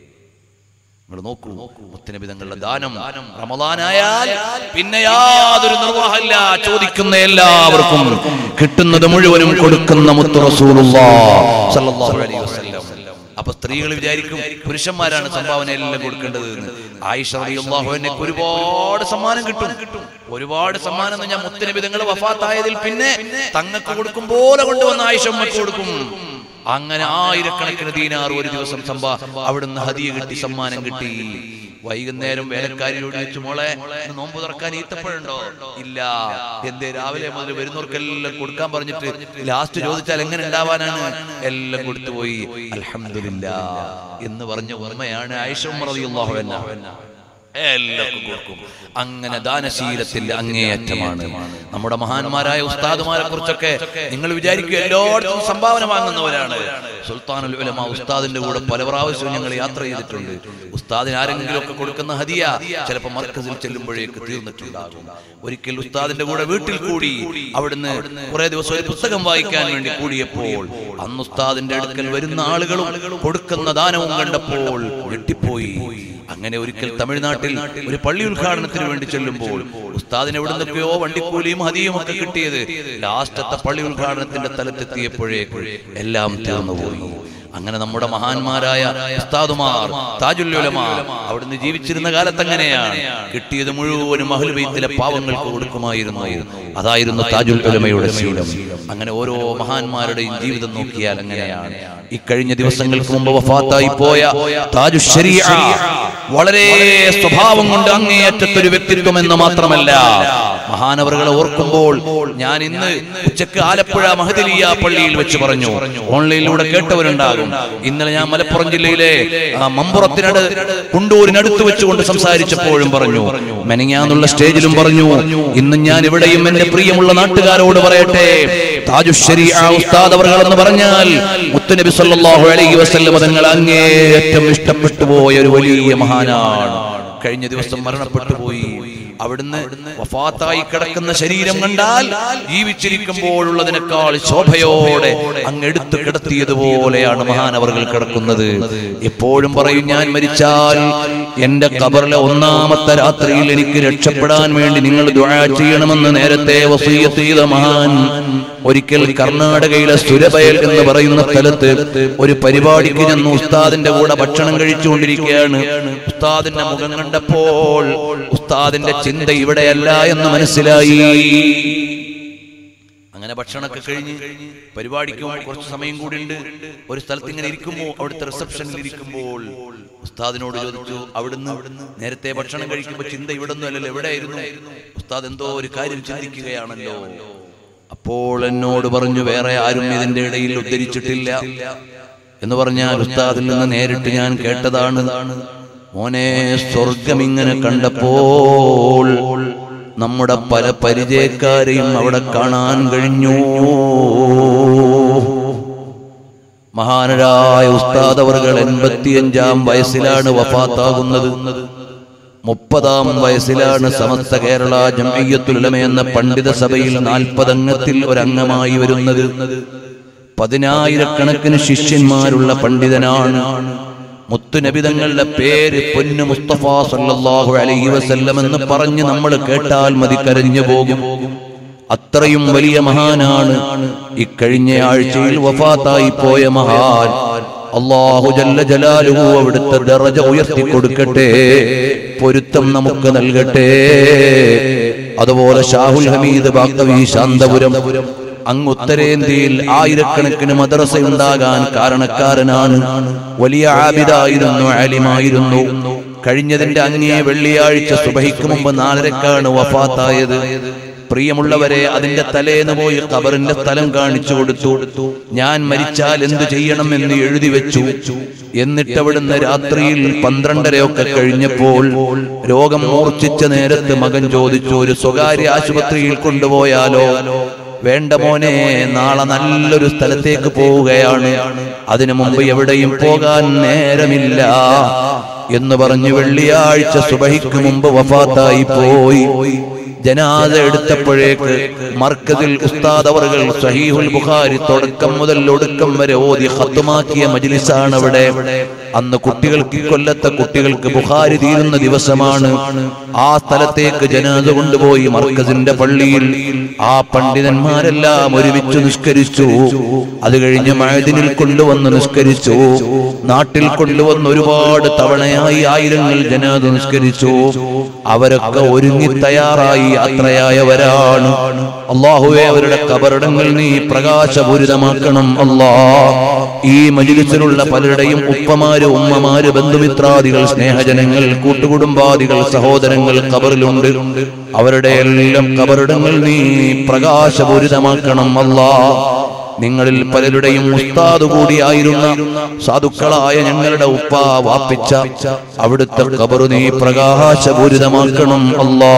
നിങ്ങൾ നോക്കൂ മുത്തനബി തങ്ങളുടെ ദാനം റമദാനായാൽ പിന്നെ യാതൊരു നിർവാഹമില്ല ചോദിക്കുന്ന എല്ലാവർക്കും കിട്ടുന്നത് മുഴുവനും കൊടുക്കുന്ന മുത്തു റസൂലുള്ളാഹ് സ്വല്ലല്ലാഹു അലൈഹി വസല്ലം അപ്പൊ സ്ത്രീകൾ വിചാരിക്കും പുരുഷന്മാരാണ് സംഭാവന എല്ലാം കൊടുക്കേണ്ടത് എന്ന് ആയിഷ റളിയല്ലാഹു അൻഹയ്ക്ക് ഒരുപാട് സമ്മാനം കിട്ടും ഒരുപാട് സമ്മാനം എന്ന് ഞാൻ മുത്തനബി തങ്ങൾ വഫാത്തായതിൽ പിന്നെ തങ്ങൾക്ക് കൊടുക്കും പോലെ കൊണ്ടുവന്ന ആയിഷ ഉമ്മക്ക് കൊടുക്കും അങ്ങനെ ആയിരക്കണക്കിന് ദീനാർ ഒരു ദിവസം സമ്പാ അവിടുന്ന് ഹദിയ കിട്ടി സമ്മാനം കിട്ടി വൈകുന്നേരം വേലക്കാരിയോട് ചോദിച്ചു മോളെ ഇന്ന് നോമ്പ് തുറക്കാൻ ഈത്തപ്പഴുണ്ടോ ഇല്ല എന്തേ രാവിലെ മുതൽ വരുന്നവർക്കെല്ലാം കൊടുക്കാൻ പറഞ്ഞിട്ട് ലാസ്റ്റ് ചോദിച്ചാൽ എങ്ങനെ ഉണ്ടാവാനാണ് എല്ലാം കൊടുത്തുപോയി അൽഹംദുലില്ല എന്ന് പറഞ്ഞ ഉമ്മയാണ് ആയിഷ ഉമ്മ റളിയല്ലാഹു അൻഹ എല്ലാവർക്കും കൊടുക്കും അങ്ങനെ ദാനശീലത്തിൽ അങ്ങേയറ്റമാണ് നമ്മുടെ മഹാന്മാരായ ഉസ്താദുമാരെ കുറിച്ചൊക്കെ നിങ്ങൾ വിചാരിക്കും എല്ലായിടത്തും സംഭാവന വാങ്ങുന്നവരാണ് സുൽത്താനുൽ ഉലമ ഉസ്താദിന്റെ കൂടെ പല പ്രാവശ്യവും ഞങ്ങൾ യാത്ര ചെയ്തിട്ടുണ്ട് ഉസ്താദിന് ആരെങ്കിലും ഒക്കെ കൊടുക്കുന്ന ഹദിയ ചിലപ്പോൾ മർക്കസിൽ ചെല്ലുമ്പോഴേക്ക് തീർന്നിട്ടുണ്ടാകും ഒരിക്കൽ ഉസ്താദിന്റെ കൂടെ വീട്ടിൽ കൂടി അവിടുന്ന് കുറെ ദിവസം ഒരു പുസ്തകം വായിക്കാൻ വേണ്ടി കൂടിയപ്പോൾ അന്ന് ഉസ്താദിന്റെ അടുക്കൽ വരുന്ന ആളുകളും കൊടുക്കുന്ന ദാനവും കണ്ടപ്പോൾ ഞെട്ടിപ്പോയി അങ്ങനെ ഒരിക്കൽ തമിഴ്നാട്ടിൽ ഒരു പള്ളി ഉദ്ഘാടനത്തിന് വേണ്ടി ചെല്ലുമ്പോൾ ഉസ്താദിന് എവിടെ നിന്നൊക്കെയോ വണ്ടിക്കൂലിയും ഹതിയും ഒക്കെ കിട്ടിയത് ലാസ്റ്റത്തെ പള്ളി ഉദ്ഘാടനത്തിന്റെ തലത്തെത്തിയപ്പോഴേക്ക് എല്ലാം തീർന്നുപോയി അങ്ങനെ നമ്മുടെ മഹാന്മാരായ ഉസ്താദുമാർ താജുല്ലുലമ അവിടുന്ന് ജീവിച്ചിരുന്ന കാലത്ത് അങ്ങനെയാണ് കിട്ടിയത് മുഴുവനും അഹ്ലുബൈത്തിലെ പാവങ്ങൾക്ക് കൊടുക്കുമായിരുന്നു അതായിരുന്നു താജുൽ ഉലമയുടെ ശീലം അങ്ങനെ ഓരോ മഹാന്മാരുടെയും ജീവിതം നോക്കിയാൽ അങ്ങനെയാണ് ഇക്കഴിഞ്ഞ ദിവസങ്ങൾക്ക് മുമ്പ് വഫാത്തായി പോയ താജു ശരീഅ വളരെ സ്വഭാവം കൊണ്ട് അങ്ങേയറ്റത്തൊരു വ്യക്തിത്വം എന്ന് മാത്രമല്ല മഹാനവറുകളെ ഓർക്കുമ്പോൾ ഞാൻ ഇന്ന് ഉച്ചക്ക് ആലപ്പുഴ മഹദലിയ പള്ളിയിൽ വെച്ച് പറഞ്ഞു ഓൺലൈനിലൂടെ കേട്ടവരുണ്ടാകും ഇന്നലെ ഞാൻ മലപ്പുറം ജില്ലയിലെ ആ, മമ്പുറത്തിനട് കുണ്ടൂരിനടുത്ത് വെച്ചുകൊണ്ട് സംസാരിച്ചപ്പോഴും പറഞ്ഞു മെനങ്ങാന്നുള്ള സ്റ്റേജിലും പറഞ്ഞു ഇന്ന് ഞാൻ ഇവിടെയും എന്റെ പ്രിയമുള്ള നാട്ടുകാരോട് പറയട്ടെ താജുശ്ശേരി ഉസ്താദ് അവർകൾ എന്ന് പറഞ്ഞാൽ മുത്തുനബി സല്ലല്ലാഹു അലൈഹി വസല്ലം തങ്ങൾ അങ്ങേയറ്റം ഇഷ്ടപ്പെട്ടു പോയ ഒരു വലിയ മഹാനാണ് കഴിഞ്ഞ ദിവസം മരണപ്പെട്ടു പോയി അവിടുന്ന് വഫാത്തായി കിടക്കുന്ന ശരീരം കണ്ടാൽ ജീവിച്ചിരിക്കുമ്പോഴുള്ളതിനേക്കാൾ ശോഭയോടെ അങ്ങ് എടുത്തു കിടത്തിയതുപോലെയാണ് മഹാനവറുകൾ കിടക്കുന്നത് എപ്പോഴും പറയും ഞാൻ മരിച്ചാൽ എന്റെ കബറിലെ ഒന്നാമത്തെ രാത്രിയിൽ എനിക്ക് രക്ഷപ്പെടാൻ വേണ്ടി നിങ്ങൾ ദുആ ചെയ്യണമെന്ന് നേരത്തെ വസീയത്ത് ചെയ്ത മഹാൻ ഒരിക്കൽ കർണാടകയിലെ സുരബയൽ എന്ന് പറയുന്ന സ്ഥലത്ത് ഒരു പരിപാടിക്ക് ചെന്ന് ഉസ്താദിന്റെ കൂടെ ഭക്ഷണം കഴിച്ചുകൊണ്ടിരിക്കുകയാണ് ഉസ്താദിന്റെ മുഖം കണ്ടപ്പോൾ ഉസ്താദിന്റെ ചിന്ത ഇവിടെയല്ല എന്ന് മനസ്സിലായി അങ്ങനെ ഭക്ഷണമൊക്കെ കഴിഞ്ഞ് പരിപാടിക്ക് കുറച്ച് സമയം കൂടി ഉണ്ട് ഒരു സ്ഥലത്ത് ഇങ്ങനെ ഇരിക്കുമ്പോൾ അവിടുത്തെ റിസപ്ഷനിൽ ഇരിക്കുമ്പോൾ ഉസ്താദിനോട് ചോദിച്ചു അവിടുന്ന് നേരത്തെ ഭക്ഷണം കഴിക്കുമ്പോൾ ചിന്ത ഇവിടെ ഒന്നും അല്ലല്ലോ എവിടെയായിരുന്നു ഉസ്താദ് എന്തോ ഒരു കാര്യം ചിന്തിക്കുകയാണല്ലോ അപ്പോൾ എന്നോട് പറഞ്ഞു വേറെ ആരും ഇതിന്റെ ഇടയിൽ ഉദ്ധരിച്ചിട്ടില്ല എന്ന് പറഞ്ഞാൽ ഉസ്താദിൽ നിന്ന് നേരിട്ട് ഞാൻ കേട്ടതാണ് മോനെ സ്വർഗം ഇങ്ങനെ കണ്ടപ്പോൾ നമ്മുടെ പല പരിചയക്കാരെയും അവിടെ കാണാൻ കഴിഞ്ഞു മഹാനരായ ഉസ്താദ് അവർകൾ എൺപത്തിയഞ്ചാം വയസ്സിലാണ് വഫാത്താകുന്നത് മുപ്പതാം വയസ്സിലാണ് സമസ്ത കേരള ജമയ്യത്തുലമ എന്ന പണ്ഡിത സഭയിൽ നാൽപ്പതംഗത്തിൽ ഒരംഗമായി വരുന്നത് പതിനായിരക്കണക്കിന് ശിഷ്യന്മാരുള്ള പണ്ഡിതനാണ് മുത്തുനബിതങ്ങളുടെ പേര് പൊന്നു മുസ്തഫ സല്ലല്ലാഹു അലൈഹി വസല്ലം എന്ന് പറഞ്ഞ് നമ്മൾ കേട്ടാൽ മതി കരഞ്ഞു പോകും അത്രയും വലിയ മഹാനാണ് ഇക്കഴിഞ്ഞ ആഴ്ചയിൽ വഫാത്തായി പോയ മഹാൻ അള്ളാഹു ജല്ല ജലാലുഹു അവിടുത്തെ ദറജ ഉയർത്തി കൊടുക്കട്ടെ പൊരുത്തം നമുക്ക് നൽകട്ടെ അതുപോലെ ഷാഹുൽ ഹമീദ് ബാക്കവി ശാന്തപുരം അങ്ങ് ഉത്തരേന്ത്യയിൽ ആയിരക്കണക്കിന് മദ്രസ ഉണ്ടാകാൻ കാരണക്കാരനാണ് വലിയ ആബിദായിരുന്നു ആലിമായിരുന്നു കഴിഞ്ഞതിന്റെ അങ്ങേ വെള്ളിയാഴ്ച സുബഹിക്ക് മുമ്പ് നാലരക്കാണ് വഫാത്തായത് പ്രിയമുള്ളവരെ അതിന്റെ തലേന്ന് പോയി ഖബറിന്റെ സ്ഥലം കാണിച്ചു കൊടുത്തു ഞാൻ മരിച്ചാൽ എന്തു ചെയ്യണം എന്ന് എഴുതി വെച്ചു എന്നിട്ട് അവിടുന്ന് രാത്രിയിൽ പന്ത്രണ്ടരയൊക്കെ കഴിഞ്ഞപ്പോൾ രോഗം മൂർച്ഛിച്ച നേരത്ത് മകൻ ചോദിച്ചു ഒരു സ്വകാര്യ ആശുപത്രിയിൽ കൊണ്ടുപോയാലോ വേണ്ട മോനെ നാളെ നല്ലൊരു സ്ഥലത്തേക്ക് പോവുകയാണ് അതിനു മുമ്പ് എവിടെയും പോകാൻ നേരമില്ല എന്ന് പറഞ്ഞു വെള്ളിയാഴ്ച സുബഹിക്ക് മുമ്പ് വഫാത്തായി പോയി ജനാദ എടുത്തപ്പോഴേക്ക് മർക്കതിൽ ഉസ്താദ് അവറുകൾ സഹീഹുൽ ബുഖാരി തുടക്കം മുതൽ ഒടുക്കം വരെ ഓതി ഹത്തുമാക്കിയ മജ്ലിസാണ് അവിടെ അന്ന് കുട്ടികൾക്ക് കൊല്ലത്തെ കുട്ടികൾക്ക് ബുഖാരി തീരുന്ന ദിവസമാണ് ആ സ്ഥലത്തേക്ക് ജനാദ കൊണ്ടുപോയി മർക്കസിന്റെ പള്ളിയിൽ ആ പണ്ഡിതന്മാരെല്ലാം ഒരുമിച്ച് നിഷ്കരിച്ചു അത് കഴിഞ്ഞ് മഴദിനിൽ കൊണ്ടുവന്ന് നിഷ്കരിച്ചു നാട്ടിൽ കൊണ്ടുവന്ന് ഒരുപാട് തവണയായി ആയിരങ്ങൾ ജനാദ നിഷ്കരിച്ചു അവരൊക്കെ ഒരുങ്ങി തയ്യാറായി യാത്രയായവരാണ് അള്ളാഹുവെ അവരുടെ കബറിടങ്ങൾ നീ പ്രകാശപൂരിതമാക്കണം അല്ലാ ഈ മജിലിസിലുള്ള പലരുടെയും ഉപ്പമാര് ഉമ്മമാര് ബന്ധുമിത്രാദികൾ സ്നേഹജനങ്ങൾ കൂട്ടുകുടുംബാദികൾ സഹോദരങ്ങൾ കബറിലുണ്ട് അവരുടെ എല്ലാം കബറിടങ്ങൾ നീ പ്രകാശപൂരിതമാക്കണം അല്ലാ നിങ്ങളിൽ പലരുടെയും ഉസ്താദ് കൂടിയായിരുന്ന സാധുക്കളായ ഞങ്ങളുടെ ഉപ്പ വാപ്പിച്ച അവിടുത്തെ കബറു നീ പ്രകാശപൂരിതമാക്കണം അല്ലാ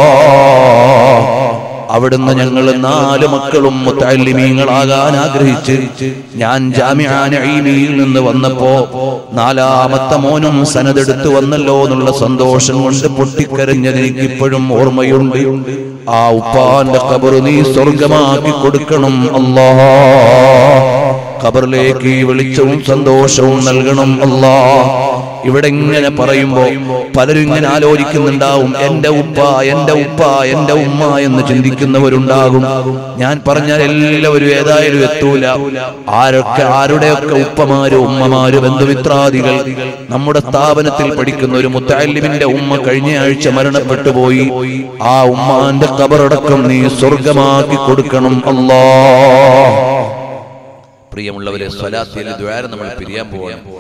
അവിടുന്ന് ഞങ്ങൾ നാല് മക്കളും മുത്തല്ലിമീങ്ങളാകാൻ ആഗ്രഹിച്ച് ഞാൻ ജാമ്യാനയിൽ നിന്ന് വന്നപ്പോ നാലാമത്തെ മോനും സനതെടുത്ത് വന്നല്ലോ എന്നുള്ള സന്തോഷം കൊണ്ട് പൊട്ടിക്കരഞ്ഞത് എനിക്ക് ഇപ്പോഴും ഓർമ്മയുണ്ട് ആ ഉപ്പാന്റെ കബറ് നീ സ്വർഗമാക്കി കൊടുക്കണം അല്ലാ ഖബറിലേക്ക് ഈ വെളിച്ചവും സന്തോഷവും നൽകണം അല്ലാ ഇവിടെ ഇങ്ങനെ പറയുമ്പോ പലരും ഇങ്ങനെ ആലോചിക്കുന്നുണ്ടാവും എന്റെ ഉപ്പ എന്റെ ഉപ്പ എന്റെ ഉമ്മ എന്ന് ചിന്തിക്കുന്നവരുണ്ടാകും ഞാൻ പറഞ്ഞാൽ എല്ലാവരും ഏതായാലും എത്തൂല ആരൊക്കെ ആരുടെയൊക്കെ ഉപ്പമാര് ഉമ്മമാര് ബന്ധുമിത്രാദികൾ നമ്മുടെ സ്ഥാപനത്തിൽ പഠിക്കുന്ന ഒരു മുത്തല്ലിമിന്റെ ഉമ്മ കഴിഞ്ഞ ആഴ്ച മരണപ്പെട്ടു പോയി ആ ഉമ്മാന്റെ കബറടക്കം നീ സ്വർഗമാക്കി കൊടുക്കണം അല്ലാ പ്രിയമുള്ളവരെ സ്വലാത്തിൽ ദ്വാരം നമ്മൾ പിരിയാൻ പോവാണ്